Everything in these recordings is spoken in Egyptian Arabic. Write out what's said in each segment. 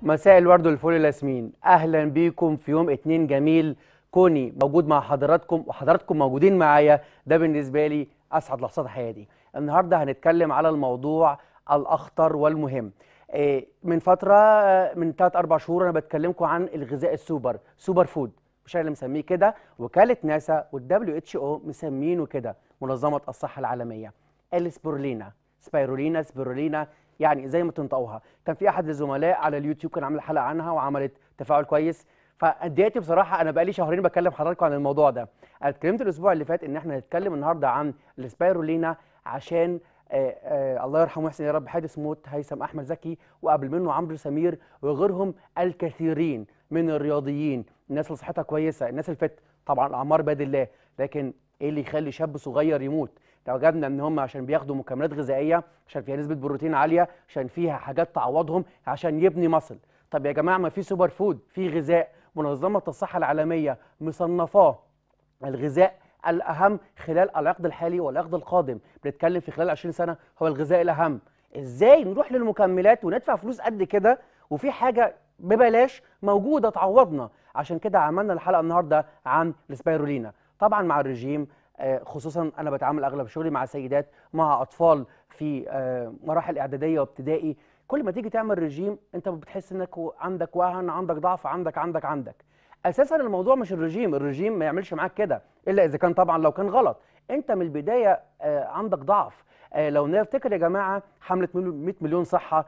مساء الورد والفل الياسمين اهلا بيكم في يوم اتنين جميل كوني موجود مع حضراتكم وحضراتكم موجودين معايا ده بالنسبه لي اسعد لحظات حياتي النهارده هنتكلم على الموضوع الاخطر والمهم إيه، من فتره آه، من 3 4 شهور انا بتكلمكم عن الغذاء السوبر سوبر فود مش انا اللي مسميه كده وكاله ناسا والدبليو اتش او مسمينه كده منظمه الصحه العالميه السبرولينا سبايرولينا سبيرولينا يعني زي ما تنطقوها كان في احد الزملاء على اليوتيوب كان عامل حلقه عنها وعملت تفاعل كويس فاتضايقت بصراحه انا بقالي شهرين بكلم حضراتكم عن الموضوع ده انا اتكلمت الاسبوع اللي فات ان احنا هنتكلم النهارده عن السبايرولينا عشان آه آه الله يرحمه ويحسن يا رب حادث موت هيثم احمد زكي وقبل منه عمرو سمير وغيرهم الكثيرين من الرياضيين الناس اللي صحتها كويسه الناس اللي فت طبعا الاعمار بيد الله لكن ايه اللي يخلي شاب صغير يموت لو وجدنا ان هم عشان بياخدوا مكملات غذائيه عشان فيها نسبه بروتين عاليه عشان فيها حاجات تعوضهم عشان يبني مصل طب يا جماعه ما في سوبر فود في غذاء منظمه الصحه العالميه مصنفاه الغذاء الاهم خلال العقد الحالي والعقد القادم بنتكلم في خلال 20 سنه هو الغذاء الاهم ازاي نروح للمكملات وندفع فلوس قد كده وفي حاجه ببلاش موجوده تعوضنا عشان كده عملنا الحلقه النهارده عن السبايرولينا طبعا مع الرجيم آه، خصوصا انا بتعامل اغلب شغلي مع سيدات مع اطفال في آه، مراحل اعداديه وابتدائي كل ما تيجي تعمل رجيم انت بتحس انك و- عندك وهن عندك ضعف عندك عندك عندك اساسا الموضوع مش الرجيم الرجيم ما يعملش معاك كده الا اذا كان طبعا لو كان غلط انت من البدايه آه، عندك ضعف آه، لو نفتكر يا جماعه حمله مليون- 100 مليون صحه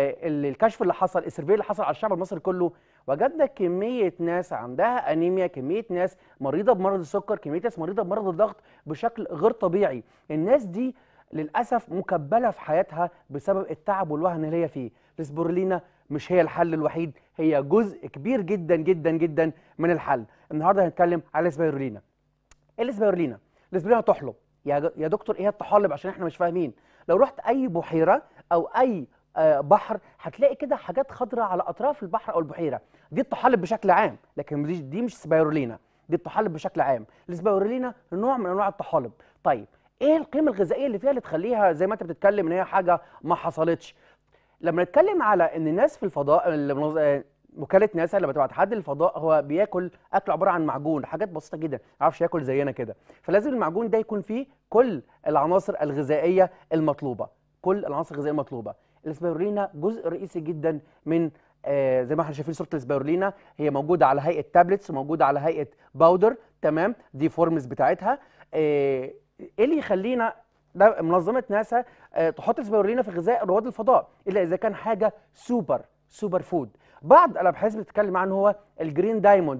والكشف اللي حصل السيرفي اللي حصل على الشعب المصري كله وجدنا كميه ناس عندها انيميا كميه ناس مريضه بمرض السكر كميه ناس مريضه بمرض الضغط بشكل غير طبيعي الناس دي للاسف مكبله في حياتها بسبب التعب والوهن اللي هي فيه السبورلينا مش هي الحل الوحيد هي جزء كبير جدا جدا جدا من الحل النهارده هنتكلم على السبيرولينا ايه الاسبيرولينا؟ الاسبيرولينا تحلب يا ج- يا دكتور ايه هي التحلب عشان احنا مش فاهمين لو رحت اي بحيره او اي آه، بحر هتلاقي كده حاجات خضراء على اطراف البحر او البحيره دي التحلب بشكل عام لكن دي, دي مش سبيرولينا دي التحلب بشكل عام السبيرولينا نوع من انواع التحالب طيب ايه القيمه الغذائيه اللي فيها اللي تخليها زي ما انت بتتكلم ان هي حاجه ما حصلتش لما نتكلم على ان الناس في الفضاء اللي منظ- آه، وكاله ناسا لما تبعت حد للفضاء هو بياكل اكل عباره عن معجون حاجات بسيطه جدا ما يعرفش ياكل زينا كده فلازم المعجون ده يكون فيه كل العناصر الغذائيه المطلوبه كل العناصر الغذائيه المطلوبه الاسبيرولينا جزء رئيسي جدا من آه زي ما احنا شايفين صوره الاسبيرولينا هي موجوده على هيئه تابلتس وموجوده على هيئه باودر تمام دي فورمز بتاعتها آه، ايه اللي يخلينا ده منظمه ناسا آه، تحط السبيرولينا في غذاء رواد الفضاء الا اذا كان حاجه سوبر سوبر فود بعض الابحاث بتتكلم عنه هو الجرين دايموند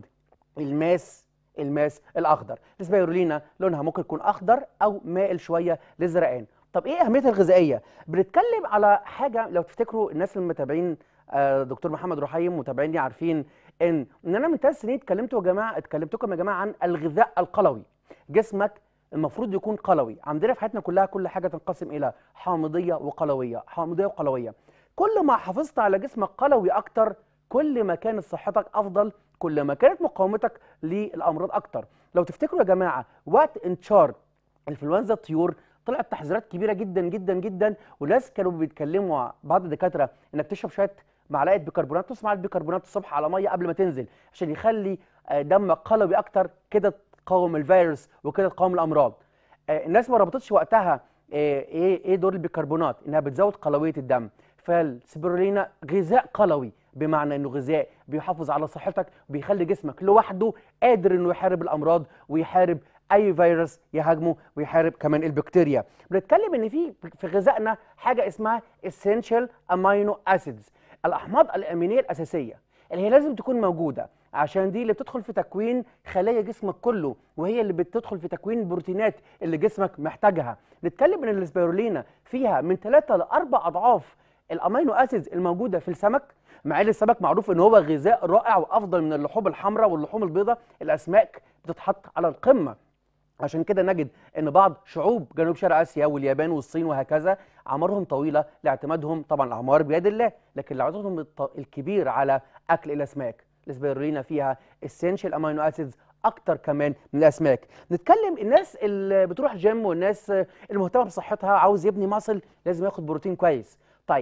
الماس الماس الاخضر السبيرولينا لونها ممكن يكون اخضر او مائل شويه للزرقان طب ايه اهميتها الغذائيه بنتكلم على حاجه لو تفتكروا الناس اللي متابعين آه، دكتور محمد رحيم متابعيني عارفين ان ان انا من ثلاث سنين اتكلمت يا جماعه اتكلمتكم يا جماعه عن الغذاء القلوي جسمك المفروض يكون قلوي عندنا في حياتنا كلها كل حاجه تنقسم الى حامضيه وقلويه حامضيه وقلويه كل ما حافظت على جسمك قلوي اكتر كل ما كانت صحتك افضل كل ما كانت مقاومتك للامراض اكتر لو تفتكروا يا جماعه وقت انتشار انفلونزا الطيور طلعت تحذيرات كبيره جدا جدا جدا وناس كانوا بيتكلموا بعض الدكاتره انك تشرب شويه معلقه بيكربونات نص معلقه بيكربونات الصبح على ميه قبل ما تنزل عشان يخلي آه، دمك قلوي اكتر كده تقاوم الفيروس وكده تقاوم الامراض آه، الناس ما ربطتش وقتها آه، ايه ايه دور البيكربونات انها بتزود قلويه الدم فالسبirulina غذاء قلوي بمعنى انه غذاء بيحافظ على صحتك وبيخلي جسمك لوحده قادر انه يحارب الامراض ويحارب اي فيروس يهاجمه ويحارب كمان البكتيريا بنتكلم ان في في غذائنا حاجه اسمها essential amino acids الاحماض الامينيه الاساسيه اللي هي لازم تكون موجوده عشان دي اللي بتدخل في تكوين خلايا جسمك كله وهي اللي بتدخل في تكوين البروتينات اللي جسمك محتاجها نتكلم ان السبيرولينا فيها من 3 ل 4 اضعاف الامينو اسيدز الموجوده في السمك مع ان السمك معروف ان هو غذاء رائع وافضل من اللحوم الحمراء واللحوم البيضاء الاسماك بتتحط على القمه عشان كده نجد ان بعض شعوب جنوب شرق اسيا واليابان والصين وهكذا اعمارهم طويله لاعتمادهم طبعا الاعمار بيد الله لكن لاعتمادهم الط- الكبير على اكل الاسماك الاسبيرولينا فيها essential امينو اسيدز اكتر كمان من الاسماك نتكلم الناس اللي بتروح جيم والناس المهتمه بصحتها عاوز يبني مصل لازم ياخد بروتين كويس طيب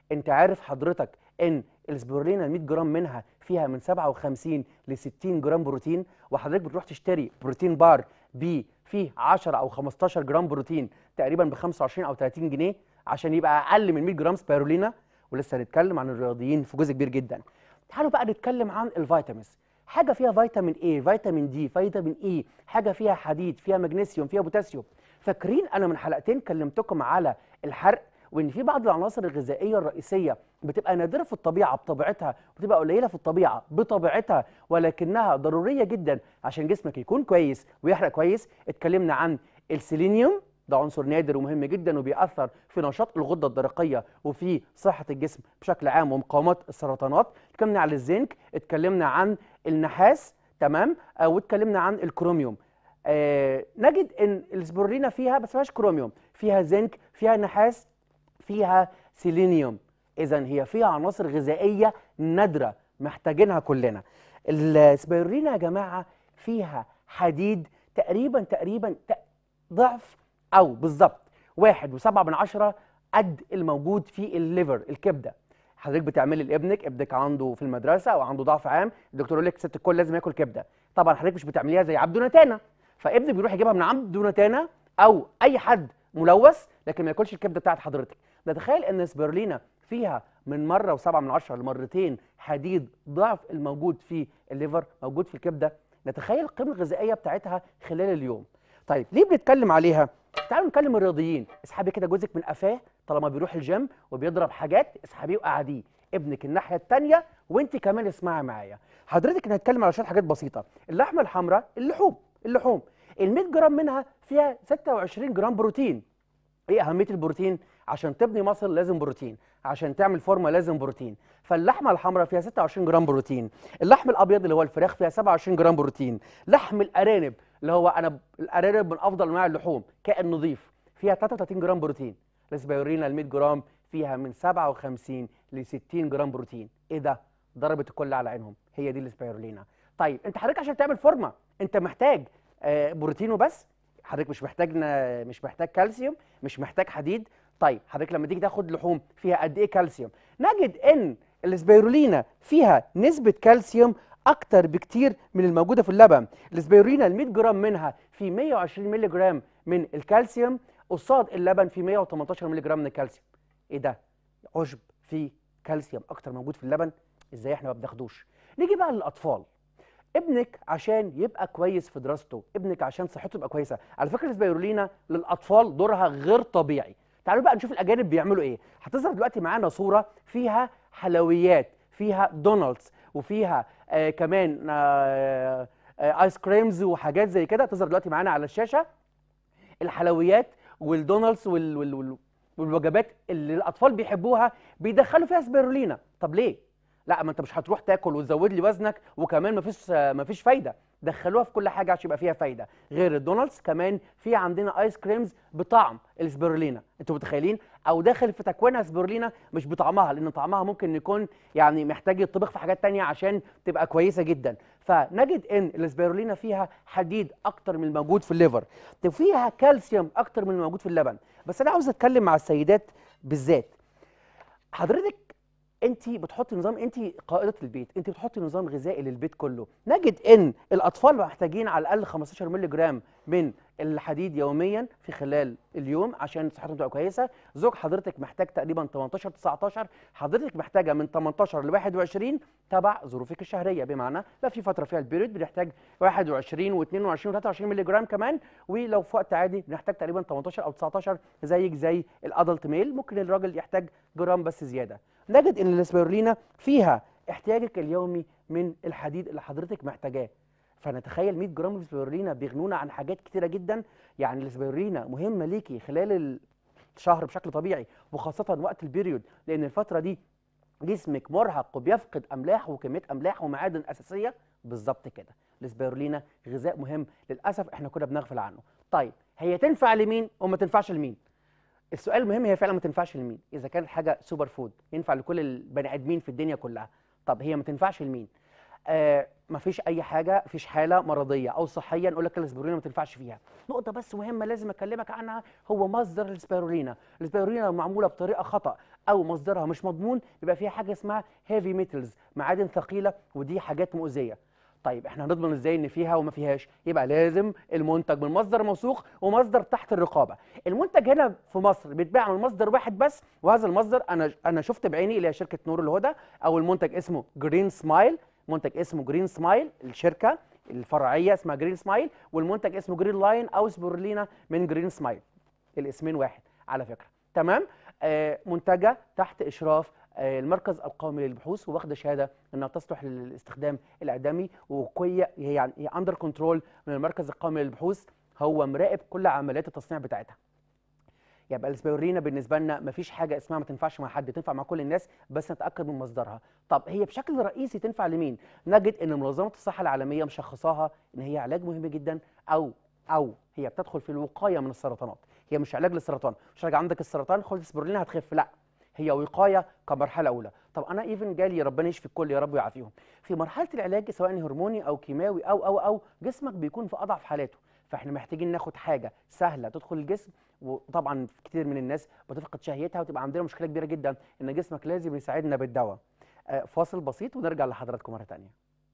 انت عارف حضرتك ان السبirulina 100 جرام منها فيها من 57 ل 60 جرام بروتين وحضرتك بتروح تشتري بروتين بار ب فيه 10 او 15 جرام بروتين تقريبا ب 25 او 30 جنيه عشان يبقى اقل من 100 جرام سبيرولينا ولسه هنتكلم عن الرياضيين في جزء كبير جدا تعالوا بقى نتكلم عن الفيتامينز حاجه فيها فيتامين اي فيتامين دي فيتامين اي حاجه فيها حديد فيها مغنيسيوم فيها بوتاسيوم فاكرين انا من حلقتين كلمتكم على الحرق وان في بعض العناصر الغذائيه الرئيسيه بتبقى نادره في الطبيعه بطبيعتها بتبقى قليله في الطبيعه بطبيعتها ولكنها ضروريه جدا عشان جسمك يكون كويس ويحرق كويس اتكلمنا عن السيلينيوم ده عنصر نادر ومهم جدا وبيأثر في نشاط الغده الدرقيه وفي صحه الجسم بشكل عام ومقاومه السرطانات اتكلمنا عن الزنك اتكلمنا عن النحاس تمام آه واتكلمنا عن الكروميوم آه نجد ان السبرولينا فيها بس فيهاش كروميوم فيها زنك فيها نحاس فيها سيلينيوم اذا هي فيها عناصر غذائيه نادره محتاجينها كلنا السبيرولينا يا جماعه فيها حديد تقريبا تقريبا ضعف او بالظبط واحد وسبعة من عشرة قد الموجود في الليفر الكبده حضرتك بتعملي لابنك ابنك عنده في المدرسه او عنده ضعف عام الدكتور يقول لك ست الكل لازم ياكل كبده طبعا حضرتك مش بتعمليها زي عبده نتانا فابنك بيروح يجيبها من عبده نتانا او اي حد ملوث لكن ما ياكلش الكبده بتاعت حضرتك نتخيل ان سبيرلينا فيها من مره وسبعة من عشرة لمرتين حديد ضعف الموجود في الليفر موجود في الكبده نتخيل القيمه الغذائيه بتاعتها خلال اليوم طيب ليه بنتكلم عليها تعالوا نكلم الرياضيين اسحبي كده جوزك من قفاه طالما بيروح الجيم وبيضرب حاجات اسحبيه وقعديه ابنك الناحيه الثانيه وانت كمان اسمعي معايا حضرتك هنتكلم على شويه حاجات بسيطه اللحمه الحمراء اللحوم اللحوم ال 100 جرام منها فيها 26 جرام بروتين ايه اهميه البروتين عشان تبني مصل لازم بروتين عشان تعمل فورمه لازم بروتين فاللحمه الحمراء فيها 26 جرام بروتين اللحم الابيض اللي هو الفراخ فيها 27 جرام بروتين لحم الارانب اللي هو انا الارانب من افضل انواع اللحوم كائن نظيف فيها 33 جرام بروتين الاسبيورينا ال 100 جرام فيها من 57 ل 60 جرام بروتين ايه ده ضربت الكل على عينهم هي دي الاسبيرولينا طيب انت حضرتك عشان تعمل فورمه انت محتاج آه بروتين وبس حضرتك مش محتاج مش محتاج كالسيوم مش محتاج حديد طيب حضرتك لما تيجي تاخد لحوم فيها قد ايه كالسيوم نجد ان الاسبيرولينا فيها نسبه كالسيوم اكتر بكتير من الموجوده في اللبن الاسبيرولينا ال 100 جرام منها في 120 مللي جرام من الكالسيوم قصاد اللبن في 118 مللي جرام من الكالسيوم ايه ده عشب فيه كالسيوم اكتر موجود في اللبن ازاي احنا ما بناخدوش نيجي بقى للاطفال ابنك عشان يبقى كويس في دراسته ابنك عشان صحته تبقى كويسه على فكره السبيرولينا للاطفال دورها غير طبيعي تعالوا بقى نشوف الاجانب بيعملوا ايه هتظهر دلوقتي معانا صوره فيها حلويات فيها دونالدز وفيها آه كمان آه آه ايس كريمز وحاجات زي كده تظهر دلوقتي معانا على الشاشه الحلويات والدونالدز وال وال وال والوجبات اللي الاطفال بيحبوها بيدخلوا فيها سبيرولينا طب ليه لا ما انت مش هتروح تاكل وتزود لي وزنك وكمان مفيش مفيش فايده دخلوها في كل حاجه عشان يبقى فيها فايده غير الدونالدز كمان في عندنا ايس كريمز بطعم السبيرولينا انتوا متخيلين او داخل في تكوينها سبيرولينا مش بطعمها لان طعمها ممكن يكون يعني محتاج يطبخ في حاجات تانية عشان تبقى كويسه جدا فنجد ان السبيرولينا فيها حديد اكتر من الموجود في الليفر فيها كالسيوم اكتر من الموجود في اللبن بس انا عاوز اتكلم مع السيدات بالذات حضرتك انت بتحطي نظام انت قائده البيت انت بتحطي نظام غذائي للبيت كله نجد ان الاطفال محتاجين على الاقل 15 مللي جرام من الحديد يوميا في خلال اليوم عشان صحتهم تبقى كويسه زوج حضرتك محتاج تقريبا 18 19 حضرتك محتاجه من 18 ل 21 تبع ظروفك الشهريه بمعنى لو في فتره فيها البيريود بنحتاج 21 و22 و23 مللي جرام كمان ولو في وقت عادي بنحتاج تقريبا 18 او 19 زيك زي الادلت ميل ممكن الراجل يحتاج جرام بس زياده نجد ان الاسبيرولينا فيها احتياجك اليومي من الحديد اللي حضرتك محتاجاه فنتخيل 100 جرام الاسبيرولينا بيغنونا عن حاجات كتيره جدا يعني الاسبيرولينا مهمه ليكي خلال الشهر بشكل طبيعي وخاصه وقت البيريود لان الفتره دي جسمك مرهق وبيفقد املاح وكميه املاح ومعادن اساسيه بالظبط كده الاسبيرولينا غذاء مهم للاسف احنا كنا بنغفل عنه طيب هي تنفع لمين وما تنفعش لمين السؤال المهم هي فعلا ما تنفعش لمين اذا كانت حاجه سوبر فود ينفع لكل البني ادمين في الدنيا كلها طب هي ما تنفعش لمين آه ما فيش اي حاجه فيش حاله مرضيه او صحيه نقول لك الاسبirulina ما تنفعش فيها نقطه بس مهمه لازم اكلمك عنها هو مصدر الاسبirulina الاسبirulina معموله بطريقه خطا او مصدرها مش مضمون بيبقى فيها حاجه اسمها هيفي ميتالز معادن ثقيله ودي حاجات مؤذيه طيب احنا هنضمن ازاي ان فيها وما فيهاش يبقى لازم المنتج من مصدر موثوق ومصدر تحت الرقابه المنتج هنا في مصر بيتباع من مصدر واحد بس وهذا المصدر انا انا شفت بعيني اللي هي شركه نور الهدى او المنتج اسمه جرين سمايل منتج اسمه جرين سمايل الشركه الفرعيه اسمها جرين سمايل والمنتج اسمه جرين لاين او سبورلينا من جرين سمايل الاسمين واحد على فكره تمام آه منتجه تحت اشراف آه المركز القومي للبحوث واخده شهاده انها تصلح للاستخدام الاعدامي وقويه هي يعني هي اندر كنترول من المركز القومي للبحوث هو مراقب كل عمليات التصنيع بتاعتها يبقى الاسبرينا بالنسبه لنا مفيش حاجه اسمها ما تنفعش مع حد تنفع مع كل الناس بس نتاكد من مصدرها طب هي بشكل رئيسي تنفع لمين نجد ان منظمه الصحه العالميه مشخصاها ان هي علاج مهم جدا او او هي بتدخل في الوقايه من السرطانات هي مش علاج للسرطان مش علاج عندك السرطان خد اسبرينا هتخف لا هي وقايه كمرحله اولى طب انا ايفن جالي ربنا يشفي الكل يا رب ويعافيهم في مرحله العلاج سواء هرموني او كيماوي او او او جسمك بيكون في اضعف حالاته فاحنا محتاجين ناخد حاجه سهله تدخل الجسم وطبعا كتير من الناس بتفقد شهيتها وتبقى عندنا مشكله كبيره جدا ان جسمك لازم يساعدنا بالدواء آه فاصل بسيط ونرجع لحضراتكم مره ثانيه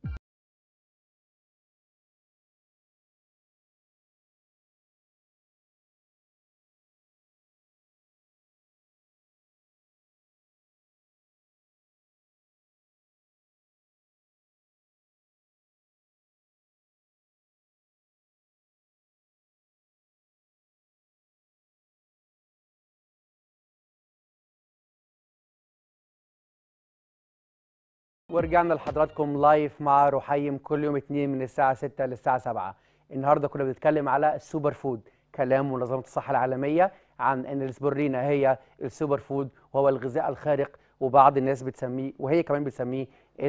ورجعنا لحضراتكم لايف مع رحيم كل يوم اثنين من الساعة 6 للساعة 7 النهارده كنا بنتكلم على السوبر فود كلام منظمة الصحة العالمية عن ان الاسبرينا هي السوبر فود وهو الغذاء الخارق وبعض الناس بتسميه وهي كمان بتسميه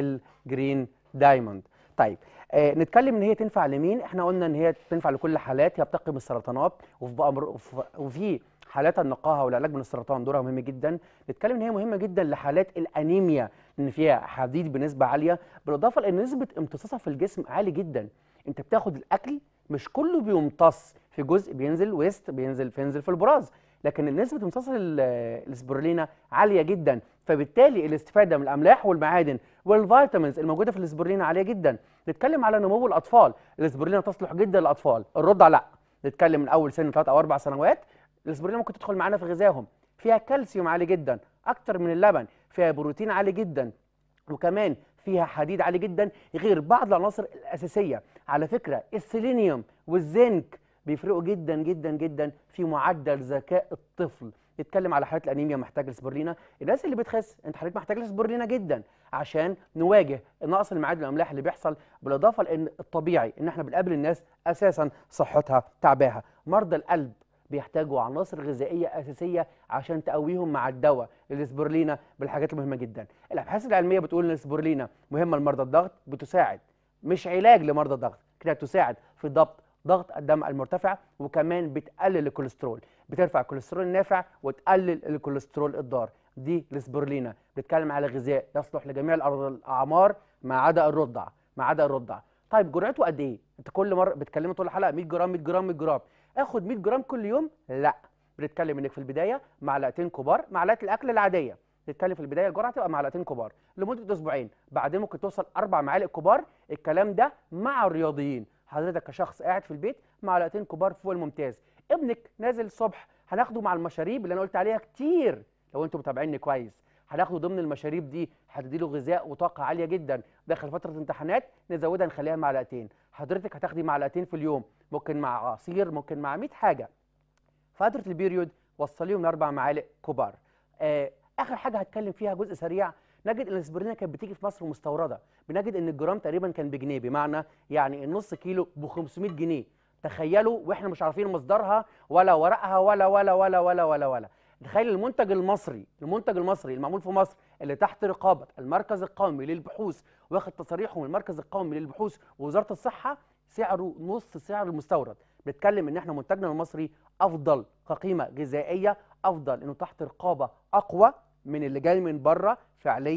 الجرين دايموند طيب آه نتكلم ان هي تنفع لمين احنا قلنا ان هي تنفع لكل الحالات هي بتقي من السرطانات وفي بأمر وفي حالات النقاهه والعلاج من السرطان دورها مهم جدا نتكلم ان هي مهمه جدا لحالات الانيميا ان فيها حديد بنسبه عاليه بالاضافه لان نسبه امتصاصها في الجسم عالي جدا انت بتاخد الاكل مش كله بيمتص في جزء بينزل ويست بينزل بينزل في البراز لكن نسبه امتصاص الاسبرولينا عاليه جدا فبالتالي الاستفاده من الاملاح والمعادن والفيتامينز الموجوده في الاسبرولينا عاليه جدا نتكلم على نمو الاطفال الاسبرولينا تصلح جدا للاطفال الرضع لا نتكلم من اول سن 3 او 4 سنوات الاسبرولينا ممكن تدخل معانا في غذائهم فيها كالسيوم عالي جدا اكتر من اللبن فيها بروتين عالي جدا وكمان فيها حديد عالي جدا غير بعض العناصر الاساسيه على فكره السيلينيوم والزنك بيفرقوا جدا جدا جدا في معدل ذكاء الطفل نتكلم على حالات الانيميا محتاج الاسبرلينا الناس اللي بتخس انت حضرتك محتاج الاسبرلينا جدا عشان نواجه نقص المعادن والاملاح اللي بيحصل بالاضافه لان الطبيعي ان احنا بنقابل الناس اساسا صحتها تعباها مرضى القلب بيحتاجوا عناصر غذائيه اساسيه عشان تقويهم مع الدواء الاسبرلينا بالحاجات المهمه جدا الابحاث العلميه بتقول ان الاسبرلينا مهمه لمرضى الضغط بتساعد مش علاج لمرضى الضغط كده تساعد في ضبط ضغط الدم المرتفع وكمان بتقلل الكوليسترول بترفع الكوليسترول النافع وتقلل الكوليسترول الضار دي الاسبرلينا بتتكلم على غذاء يصلح لجميع الاعمار ما عدا الرضع ما عدا الرضع طيب جرعته قد ايه انت كل مره بتكلمه طول الحلقه 100 جرام 100 جرام 100 جرام اخد 100 جرام كل يوم لا بنتكلم انك في البدايه معلقتين كبار معلقه الاكل العاديه نتكلم في البدايه الجرعه تبقى معلقتين كبار لمده اسبوعين بعدين ممكن توصل اربع معالق كبار الكلام ده مع الرياضيين حضرتك كشخص قاعد في البيت معلقتين كبار فوق الممتاز ابنك نازل الصبح هناخده مع المشاريب اللي انا قلت عليها كتير لو انتم متابعيني كويس هناخده ضمن المشاريب دي هتديله غذاء وطاقه عاليه جدا داخل فتره امتحانات نزودها نخليها معلقتين حضرتك هتاخدي معلقتين في اليوم ممكن مع عصير ممكن مع 100 حاجه فتره البيريود وصليهم لاربع معالق كبار آه اخر حاجه هتكلم فيها جزء سريع نجد ان الاسبرينا كانت بتيجي في مصر مستورده بنجد ان الجرام تقريبا كان بجنيه بمعنى يعني النص كيلو ب 500 جنيه تخيلوا واحنا مش عارفين مصدرها ولا ورقها ولا ولا ولا ولا ولا ولا تخيل المنتج المصري المنتج المصري المعمول في مصر اللي تحت رقابه المركز القومي للبحوث واخد تصاريحه من المركز القومي للبحوث ووزاره الصحه سعره نص سعر المستورد بنتكلم ان احنا منتجنا المصري افضل كقيمه غذائيه افضل انه تحت رقابه اقوى من اللي جاي من بره فعليا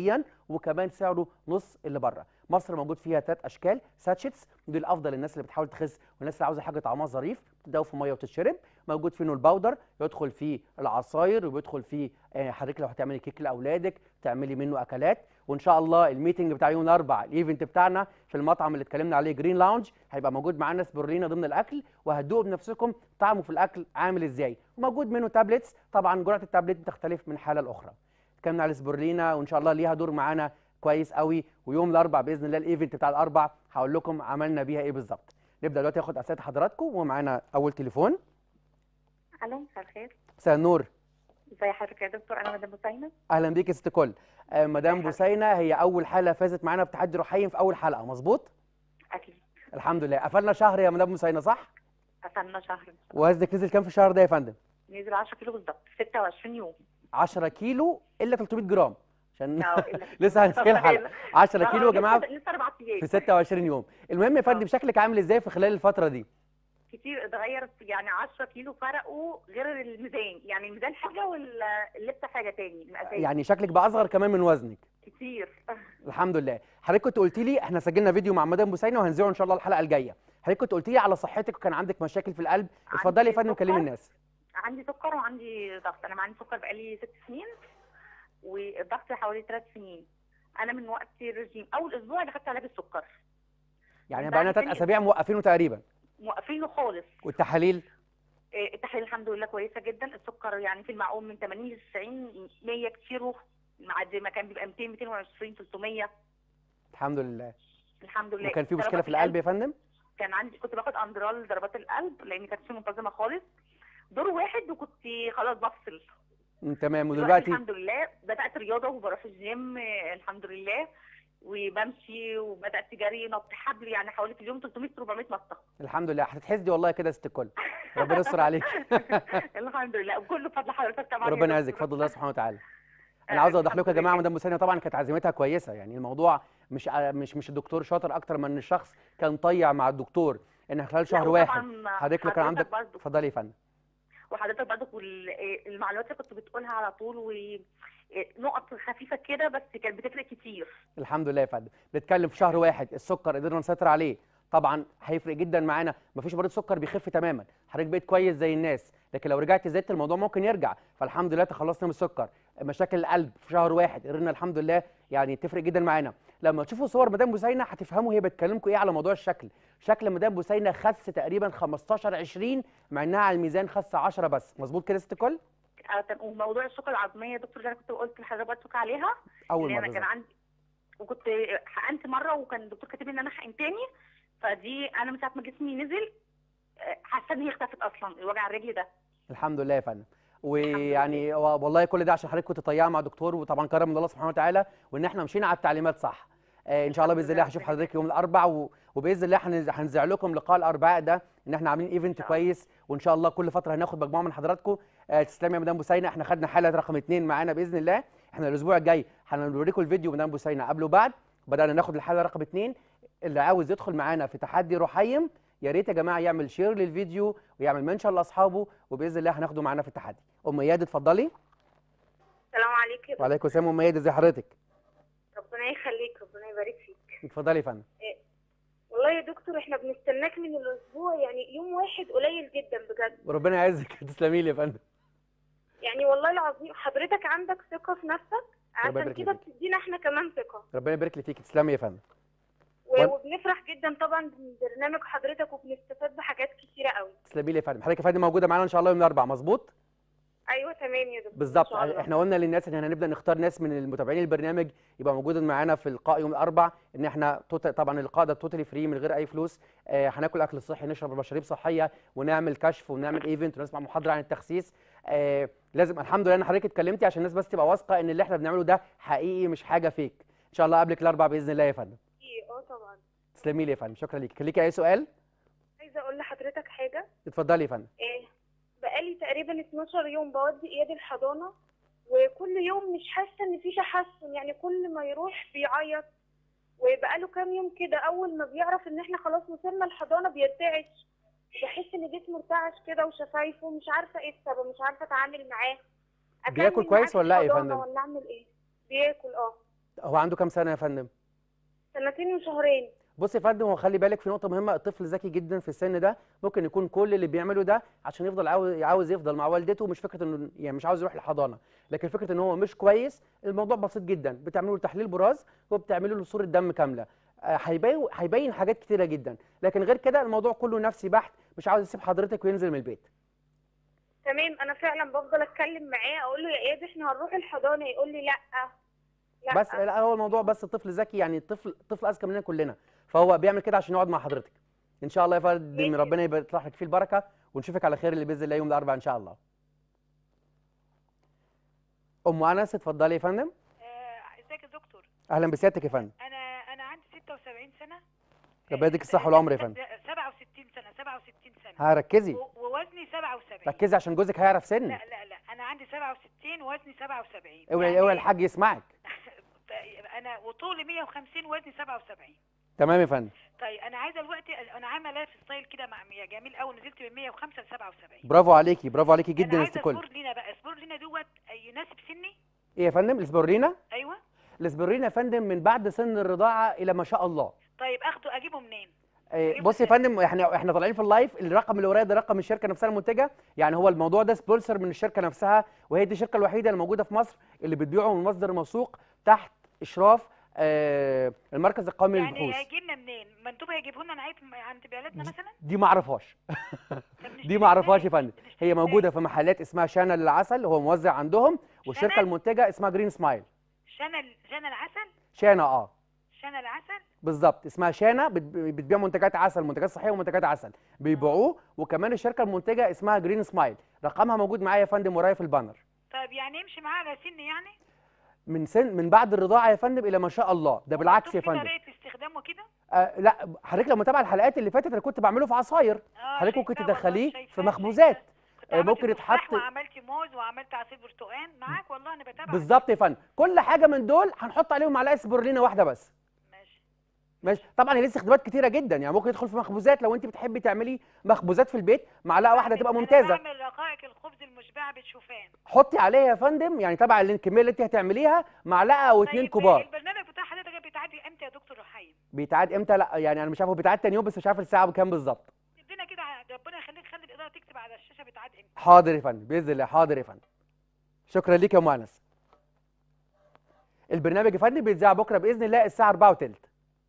وكمان سعره نص اللي بره مصر موجود فيها ثلاث اشكال ساتشيتس دي الافضل للناس اللي بتحاول تخس والناس اللي عاوزه حاجه طعمها ظريف تدوب في ميه وتتشرب موجود فيه الباودر يدخل فيه العصاير وبيدخل فيه آه، حضرتك لو هتعملي كيك لاولادك تعملي منه اكلات وان شاء الله الميتنج بتاع يوم الاربعاء الايفنت بتاعنا في المطعم اللي اتكلمنا عليه جرين لاونج هيبقى موجود معانا سبرولينا ضمن الاكل وهتدوقوا بنفسكم طعمه في الاكل عامل ازاي وموجود منه تابلتس طبعا جرعه التابلت بتختلف من حاله لاخرى اتكلمنا على سبرولينا وان شاء الله ليها دور معانا كويس قوي ويوم الاربعاء باذن الله الايفنت بتاع الاربع هقول لكم عملنا بيها ايه بالظبط نبدا دلوقتي ناخد اسئله حضراتكم ومعانا اول تليفون الو مساء الخير مساء النور ازي حضرتك يا دكتور انا مدام بوسينه اهلا بيك يا ست كل آه، مدام حضرتك. بوسينه هي اول حاله فازت معانا بتحدي رحيم في اول حلقه مظبوط اكيد الحمد لله قفلنا شهر يا مدام بوسينه صح قفلنا شهر وزنك نزل كام في الشهر ده يا فندم نزل 10 كيلو بالظبط 26 يوم 10 كيلو الا 300 جرام عشان اه إلا كده. لسه هنسكيل الحلقه 10 آه، كيلو يا جماعه لسه لسه اربع ايام في 26 يوم المهم يا فندم آه. شكلك عامل ازاي في خلال الفتره دي كتير اتغير يعني 10 كيلو فرقوا غير الميزان يعني الميزان حاجه واللبس حاجه تاني المقاسات يعني شكلك بقى اصغر كمان من وزنك كتير الحمد لله حضرتك كنت قلت لي احنا سجلنا فيديو مع مدام بوسينه وهنذيعه ان شاء الله الحلقه الجايه حضرتك كنت قلت لي على صحتك وكان عندك مشاكل في القلب اتفضلي يا عندي فندم كلمي سكر. الناس عندي سكر وعندي ضغط انا عندي سكر بقالي ست سنين والضغط حوالي ثلاث سنين انا من وقت الرجيم اول اسبوع دخلت علاج السكر يعني بعد بقى لنا ثلاث تاني اسابيع موقفينه تقريبا موقفينه خالص والتحاليل إيه، التحاليل الحمد لله كويسه جدا السكر يعني في المعقول من 80 ل 90 100 كتير معد ما كان بيبقى 200 220 300 الحمد لله الحمد لله وكان في مشكله ضربات في القلب يا فندم كان عندي كنت باخد اندرال ضربات القلب لان كانت في منتظمه خالص دور واحد وكنت خلاص بفصل مم، تمام دلوقتي ودلوقتي الحمد لله بدات رياضه وبروح الجيم آه، الحمد لله وبمشي وبدات جري نط حبل يعني حوالي في اليوم 300 400 نطه الحمد لله هتتحسدي والله كده يا ست الكل ربنا يستر عليك الحمد لله وكله بفضل حضرتك طبعا يا ربنا دكتور. يعزك بفضل الله سبحانه وتعالى انا آه، عاوز اوضح لكم يا الحمد جماعه لله. مدام بوسينه طبعا كانت عزيمتها كويسه يعني الموضوع مش مش مش الدكتور شاطر اكتر من الشخص كان طيع مع الدكتور ان خلال لا، شهر وطبعاً واحد حضرتك لو كان عندك برضه اتفضلي يا فندم وحضرتك برضه المعلومات اللي كنت بتقولها على طول ونقط خفيفه كده بس كانت بتفرق كتير الحمد لله يا فندم بنتكلم في شهر واحد السكر قدرنا نسيطر عليه طبعا هيفرق جدا معانا مفيش مريض سكر بيخف تماما حضرتك بقيت كويس زي الناس لكن لو رجعت زدت الموضوع ممكن يرجع فالحمد لله تخلصنا من السكر مشاكل القلب في شهر واحد قدرنا الحمد لله يعني تفرق جدا معانا لما تشوفوا صور مدام بوسينه هتفهموا هي بتكلمكم ايه على موضوع الشكل شكل مدام بوسينه خس تقريبا 15 20 مع انها على الميزان خس 10 بس مظبوط كده يا ست الكل آه، طب وموضوع السكر العظميه يا دكتور اللي انا كنت قلت لحضرتك عليها اول اللي مره انا كان بالظبط. عندي وكنت حقنت مره وكان الدكتور كاتب لي ان انا حقن تاني فدي انا من ساعه ما جسمي نزل آه، حاسه ان هي اختفت اصلا وجع الرجل ده الحمد لله يا فندم ويعني و- والله كل ده عشان حضرتك كنت طيعه مع دكتور وطبعا كرم من الله سبحانه وتعالى وان احنا مشينا على التعليمات صح آه ان شاء الله باذن الله هشوف حضرتك يوم الاربعاء و- وباذن الله هنز- هنذيع لكم لقاء الاربعاء ده ان احنا عاملين ايفنت شاء الله. كويس وان شاء الله كل فتره هناخد مجموعه من حضراتكم آه تسلمي يا مدام بوسينه احنا خدنا حاله رقم اثنين معانا باذن الله احنا الاسبوع الجاي هنوريكم الفيديو مدام بوسينه قبل وبعد بدانا ناخد الحاله رقم اثنين اللي عاوز يدخل معانا في تحدي رحيم يا ريت يا جماعه يعمل شير للفيديو ويعمل منشن لاصحابه وباذن الله هناخده معانا في التحدي ام اياد اتفضلي السلام عليكم وعليكم السلام ام اياد ازي حضرتك ربنا يخليك ربنا يبارك فيك اتفضلي يا فندم والله يا دكتور احنا بنستناك من الاسبوع يعني يوم واحد قليل جدا بجد وربنا يعزك تسلمي لي يا فندم يعني والله العظيم حضرتك عندك ثقة في نفسك ربنا عشان يبارك كده فيك. بتدينا احنا كمان ثقة ربنا يبارك لي فيك تسلمي يا فندم و- وأنا- وبنفرح جدا طبعا من برنامج حضرتك وبنستفاد بحاجات كتيرة قوي تسلمي لي يا فندم حضرتك يا فندم موجوده معانا ان شاء الله يوم الاربعاء مظبوط ايوه تمام يا دكتور إن بالظبط شاء الله. احنا قلنا للناس ان احنا هنبدا نختار ناس من المتابعين البرنامج يبقى موجود معانا في اللقاء يوم الاربعاء ان احنا توت- طبعا اللقاء ده توتالي فري من غير اي فلوس آه هناكل اكل صحي نشرب مشاريب صحيه ونعمل كشف ونعمل ايفنت ونسمع محاضره عن التخسيس آه لازم الحمد لله ان حضرتك اتكلمتي عشان الناس بس تبقى واثقه ان اللي احنا بنعمله ده حقيقي مش حاجه فيك ان شاء الله قبلك الاربعاء باذن الله يا فندم إيه، اه طبعا تسلمي لي يا فندم شكرا ليك كان ليكي اي سؤال عايزة اقول لحضرتك حاجة اتفضلي يا فندم إيه بقالي تقريبا 12 يوم بودي اياد الحضانة وكل يوم مش حاسة ان في تحسن يعني كل ما يروح بيعيط وبقاله كام يوم كده اول ما بيعرف ان احنا خلاص وصلنا الحضانة بيرتعش بحس ان جسمه ارتعش كده وشفايفه مش عارفة ايه السبب مش عارفة اتعامل معاه أكمل بياكل معاه كويس في ولا لا يا الحضانة فندم؟ ولا اعمل ايه بياكل اه هو عنده كام سنه يا فندم سنتين وشهرين بص يا فندم هو خلي بالك في نقطه مهمه الطفل ذكي جدا في السن ده ممكن يكون كل اللي بيعمله ده عشان يفضل عاوز عاوز يفضل مع والدته مش فكره انه يعني مش عاوز يروح الحضانه لكن فكره ان هو مش كويس الموضوع بسيط جدا بتعملوا له تحليل براز وبتعملوا له صوره دم كامله آه، هيبين هيبين حاجات كتيره جدا لكن غير كده الموضوع كله نفسي بحت مش عاوز يسيب حضرتك وينزل من البيت تمام انا فعلا بفضل اتكلم معاه اقول له يا اياد احنا هنروح الحضانه يقول لي لا لا بس لا هو الموضوع بس الطفل ذكي يعني الطفل طفل اذكى مننا كلنا فهو بيعمل كده عشان يقعد مع حضرتك ان شاء الله يا فندم ماشي. ربنا يبقى يطلع لك فيه البركه ونشوفك على خير اللي باذن الله يوم الاربعاء ان شاء الله ام انس اتفضلي يا فندم آه، ازيك يا دكتور اهلا بسيادتك يا فندم انا انا عندي 76 سنه ربنا يديك الصحه والعمر يا فندم 67 سنه 67 سنه هركزي و- ووزني 77 ركزي عشان جوزك هيعرف سن لا لا لا انا عندي 67 ووزني 77 اوعي يعني اوعي الحاج يسمعك انا وطولي 150 ووزني 77 تمام يا فندم طيب انا عايزه دلوقتي انا عامله لايف ستايل كده مع يا جميل قوي نزلت من 105 ل 77 برافو عليكي برافو عليكي انا جدا يا عايزه ست الكل سبورلينا بقى سبورلينا دوت يناسب سني ايه يا فندم الاسبرولينا ايوه الاسبرولينا يا فندم من بعد سن الرضاعه الى ما شاء الله طيب اخده اجيبه منين إيه، أجيبه بص يا إزاي؟ فندم احنا احنا طالعين في اللايف الرقم اللي ورايا ده رقم الشركه نفسها المنتجه يعني هو الموضوع ده سبونسر من الشركه نفسها وهي دي الشركه الوحيده اللي موجوده في مصر اللي بتبيعه من مصدر موثوق تحت اشراف آه المركز القومي يعني للبحوث هيجي لنا منين مندوب هيجيبه لنا نعيط عند بلدنا مثلا دي ما اعرفهاش طب دي نشتري ما اعرفهاش يا إزاي؟ فندم نشتري هي إزاي؟ موجوده في محلات اسمها شانا للعسل هو موزع عندهم والشركه شانا؟ المنتجه اسمها جرين سمايل شنا ال- شنا العسل شانا اه شنا العسل بالظبط اسمها شانا بت- بتبيع منتجات عسل منتجات صحيه ومنتجات عسل بيبيعوه وكمان الشركه المنتجه اسمها جرين سمايل رقمها موجود معايا يا فندم ورايا في البانر طيب يعني يمشي معاه على سن يعني من سن من بعد الرضاعه يا فندم الى ما شاء الله ده بالعكس يا ومكتوب فيه فندم طريقه استخدامه كده آه لا حضرتك لو متابع الحلقات اللي فاتت انا كنت بعمله في عصاير اه حضرتك ممكن شايفاه والله، تدخليه شايفاه، في مخبوزات شايفاه. كنت آه، عملت ممكن تفاح يتحط- وعملت موز وعملت عصير برتقال معاك والله انا بتابعك بالظبط يا فندم كل حاجه من دول هنحط عليهم معلقه سبرولينا واحده بس ماشي ماشي طبعا هي ليه استخدامات كتيره جدا يعني ممكن يدخل في مخبوزات لو انت بتحبي تعملي مخبوزات في البيت معلقه واحده بعمل- تبقى أنا ممتازه بعمل رقائق الخبز المشبعه بالشوفان حطي عليها يا فندم يعني تبع الكميه اللي انت هتعمليها معلقه او اتنين طيب كبار البرنامج بتاع حضرتك بيتعدي امتى يا دكتور رحيم بيتعاد امتى لا يعني انا مش عارف هو بيتعاد تاني يوم بس مش عارف الساعه بكام بالظبط ادينا كده ع- ربنا يخليك خلي الاداره تكتب على الشاشه بيتعاد امتى حاضر يا فندم باذن الله حاضر يا فندم شكرا ليك يا ام انس البرنامج يا فندم بيتذاع بكره باذن الله الساعه 4 وثلث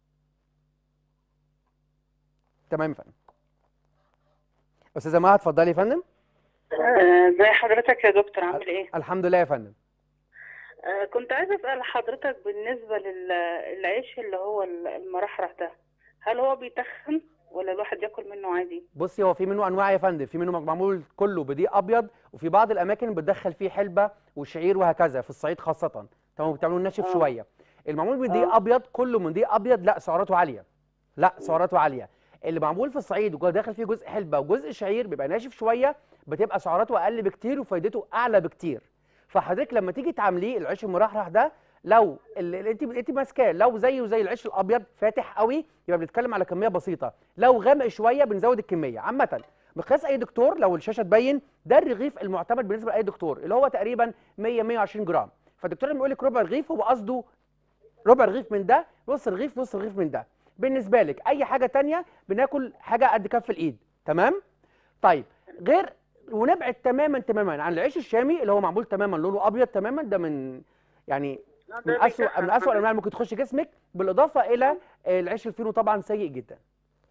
تمام يا فندم استاذه مها اتفضلي يا فندم آه، ازي حضرتك يا دكتور عامل ايه؟ الحمد لله يا فندم آه، كنت عايزه اسال حضرتك بالنسبه للعيش اللي هو ال- المرحرح ده هل هو بيتخن ولا الواحد ياكل منه عادي؟ بصي هو في منه انواع يا فندم في منه معمول كله بدقيق ابيض وفي بعض الاماكن بتدخل فيه حلبه وشعير وهكذا في الصعيد خاصه تمام بتعملوه ناشف آه. شويه المعمول بدقيق آه. ابيض كله من دقيق ابيض لا سعراته عاليه لا سعراته عاليه اللي معمول في الصعيد وجوه داخل فيه جزء حلبه وجزء شعير بيبقى ناشف شويه بتبقى سعراته اقل بكتير وفايدته اعلى بكتير فحضرتك لما تيجي تعمليه العيش المرحرح ده لو اللي اللي انت انت ماسكاه لو زيه زي العيش الابيض فاتح قوي يبقى بنتكلم على كميه بسيطه لو غامق شويه بنزود الكميه عامه مقياس اي دكتور لو الشاشه تبين ده الرغيف المعتمد بالنسبه لاي دكتور اللي هو تقريبا 100 120 جرام فالدكتور لما يقول لك ربع رغيف هو قصده ربع رغيف من ده نص رغيف نص رغيف من ده بالنسبه لك اي حاجه تانية بناكل حاجه قد كف الايد تمام طيب غير ونبعد تماما تماما عن العيش الشامي اللي هو معمول تماما لونه ابيض تماما ده من يعني من اسوء من اسوء الانواع اللي ممكن تخش جسمك بالاضافه الى آه، العيش الفينو طبعا سيء جدا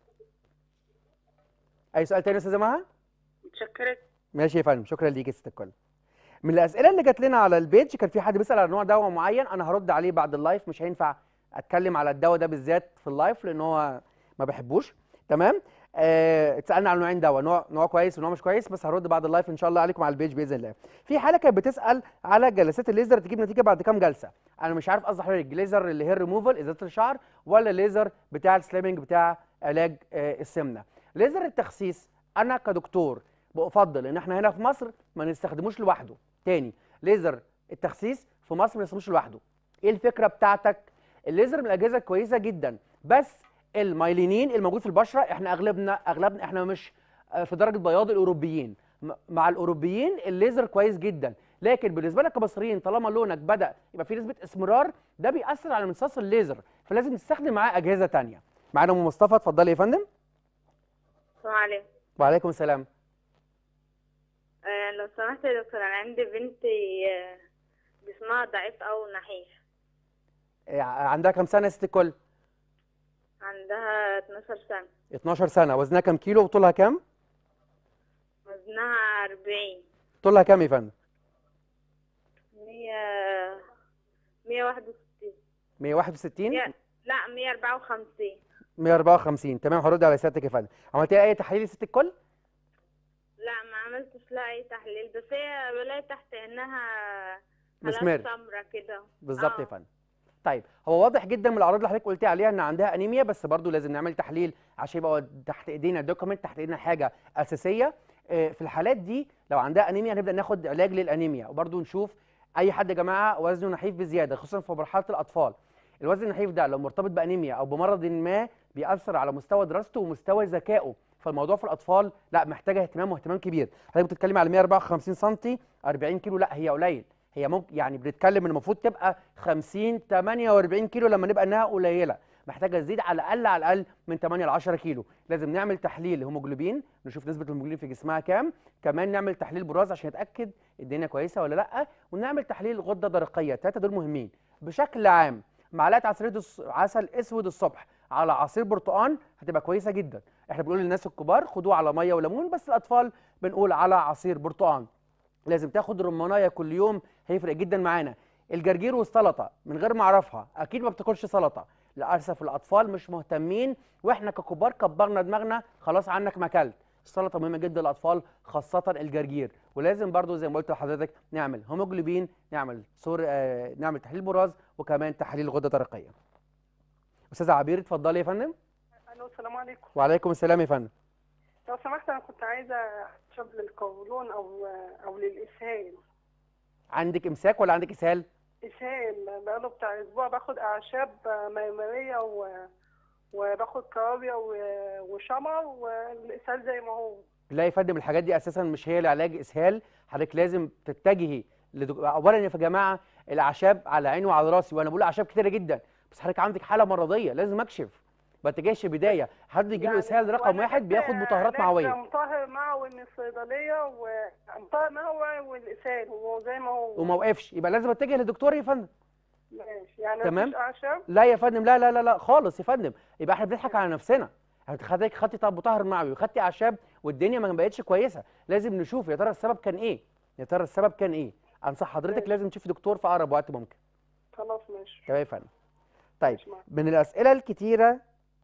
اي سؤال تاني يا استاذه مها متشكره ماشي يا فندم شكرا ليك يا ست الكل من الاسئله اللي جات لنا على البيج كان في حد بيسال على نوع دواء معين انا هرد عليه بعد اللايف مش هينفع اتكلم على الدواء ده بالذات في اللايف لان هو ما بحبوش تمام آه، اتسالنا على نوعين دواء نوع نوع كويس ونوع مش كويس بس هرد بعد اللايف ان شاء الله عليكم على البيج باذن الله في حاله كانت بتسال على جلسات الليزر تجيب نتيجه بعد كام جلسه انا مش عارف قصد حضرتك ليزر اللي هي الريموفال ازاله الشعر ولا ليزر بتاع السليمنج بتاع علاج آه، السمنه ليزر التخسيس انا كدكتور بفضل ان احنا هنا في مصر ما نستخدموش لوحده تاني ليزر التخسيس في مصر ما نستخدموش لوحده ايه الفكره بتاعتك الليزر من الاجهزه كويسه جدا بس المايلينين الموجود في البشره احنا اغلبنا اغلبنا احنا مش آه، في درجه بياض الاوروبيين م- مع الاوروبيين الليزر كويس جدا لكن بالنسبه لك كمصريين طالما لونك بدا يبقى في نسبه اسمرار ده بيأثر على امتصاص الليزر فلازم تستخدم معاه اجهزه تانية معانا ام مصطفى اتفضلي يا فندم السلام عليكم وعليكم السلام آه لو سمحت يا دكتور انا عندي بنتي آه، جسمها ضعيف او نحيف إيه، عندها كام سنه يا ست الكل عندها 12 سنة 12 سنه وزنها كام كيلو وطولها كام وزنها 40 طولها كام يا فندم 100 161 161 مية- لا 154 154 تمام هرد على سيادتك يا فندم عملتي اي تحاليل يا ست الكل لا ما عملتش لها اي تحليل بس هي بلاقي تحت عينها مسمار. هالات سمرة كده بالظبط يا آه. فندم طيب هو واضح جدا من الاعراض اللي حضرتك قلتي عليها ان عندها انيميا بس برضو لازم نعمل تحليل عشان يبقى تحت ايدينا دوكيمنت تحت ايدينا حاجه اساسيه آه، في الحالات دي لو عندها انيميا هنبدا ناخد علاج للانيميا وبرضو نشوف اي حد يا جماعه وزنه نحيف بزياده خصوصا في مرحله الاطفال الوزن النحيف ده لو مرتبط بانيميا او بمرض ما بيأثر على مستوى دراسته ومستوى ذكائه فالموضوع في الاطفال لا محتاجه اهتمام واهتمام كبير حضرتك بتتكلمي على 154 سم 40 كيلو لا هي قليل هي ممكن يعني بنتكلم ان المفروض تبقى 50 48 كيلو لما نبقى انها قليله محتاجه تزيد على الاقل على الاقل من 8 ل 10 كيلو لازم نعمل تحليل هيموجلوبين نشوف نسبه الهيموجلوبين في جسمها كام كمان نعمل تحليل براز عشان نتاكد الدنيا كويسه ولا لا ونعمل تحليل غده درقيه الثلاثه دول مهمين بشكل عام معلقه عسل عسل اسود الصبح على عصير برتقان هتبقى كويسه جدا احنا بنقول للناس الكبار خدوه على ميه وليمون بس الاطفال بنقول على عصير برتقان لازم تاخد رمانية كل يوم هيفرق جدا معانا الجرجير والسلطه من غير ما اعرفها اكيد ما بتاكلش سلطه للاسف الاطفال مش مهتمين واحنا ككبار كبرنا دماغنا خلاص عنك ما اكلت السلطه مهمه جدا للاطفال خاصه الجرجير ولازم برضو زي ما قلت لحضرتك نعمل هيموجلوبين نعمل صور آه نعمل تحليل براز وكمان تحاليل غده درقيه استاذه عبير اتفضلي يا فندم الو السلام عليكم وعليكم السلام يا فندم لو سمحت انا كنت عايزه اشرب للقولون او او للاسهال عندك امساك ولا عندك اسهال اسهال بقاله بتاع اسبوع باخد اعشاب ميموريه و وباخد كرابيا و- وشمر والاسهال زي ما هو لا يا فندم الحاجات دي اساسا مش هي لعلاج اسهال حضرتك لازم تتجهي لدك... اولا يا جماعه الاعشاب على عيني وعلى راسي وانا بقول اعشاب كتيره جدا بس حضرتك عندك حاله مرضيه لازم اكشف ما تجيش بدايه حد يجي له يعني اسهال رقم وأنا واحد جبت بياخد مطهرات علاج معويه مطهر معوي من الصيدليه ومطهر معوي والاسهال هو زي ما هو وما وقفش يبقى لازم اتجه لدكتور يا فندم ماشي يعني تمام. مفيش اعشاب لا يا فندم لا لا لا لا خالص يا فندم يبقى احنا بنضحك على نفسنا حضرتك خدتي طب مطهر معوي وخدتي اعشاب والدنيا ما بقتش كويسه لازم نشوف يا ترى السبب كان ايه يا ترى السبب كان ايه انصح حضرتك ماشي. لازم تشوفي دكتور في اقرب وقت ممكن خلاص ماشي تمام يا فندم طيب ماشي معاك. من الاسئله الكتيره